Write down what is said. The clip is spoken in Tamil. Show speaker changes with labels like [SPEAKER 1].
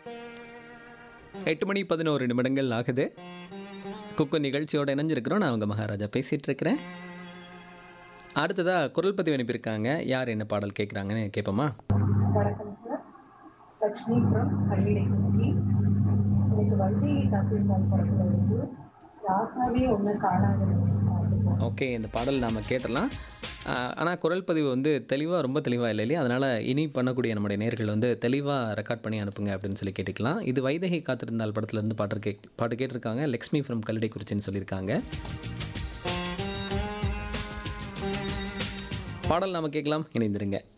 [SPEAKER 1] எட்டு மணி பதினோரு நிமிடங்கள் ஆகுது குக்கு நிகழ்ச்சியோட இணைஞ்சிருக்கிறோம் நான் உங்கள் மகாராஜா பேசிகிட்டு இருக்கிறேன் அடுத்ததாக குரல் பதிவு அனுப்பியிருக்காங்க யார் என்ன பாடல் கேட்குறாங்கன்னு கேட்போமா
[SPEAKER 2] வணக்கம் சார் லக்ஷ்மி ஃப்ரம் பள்ளியிடைக்குச்சி எனக்கு வைதேகி காத்திருந்தால் படத்துல வந்து ராசாவே ஒன்று காணாத
[SPEAKER 1] ஓகே இந்த பாடல் நாம் கேட்டலாம் ஆனால் குரல் பதிவு வந்து தெளிவாக ரொம்ப தெளிவாக இல்லை இல்லையா அதனால் இனி பண்ணக்கூடிய நம்முடைய நேர்கள் வந்து தெளிவாக ரெக்கார்ட் பண்ணி அனுப்புங்க அப்படின்னு சொல்லி கேட்டுக்கலாம் இது வைதகை காத்திருந்தால் படத்துலேருந்து பாட்டு கே பாட்டு கேட்டிருக்காங்க லக்ஷ்மி ஃப்ரம் கல்லடை குறிச்சின்னு சொல்லியிருக்காங்க பாடல் நாம கேட்கலாம் இணைந்திருங்க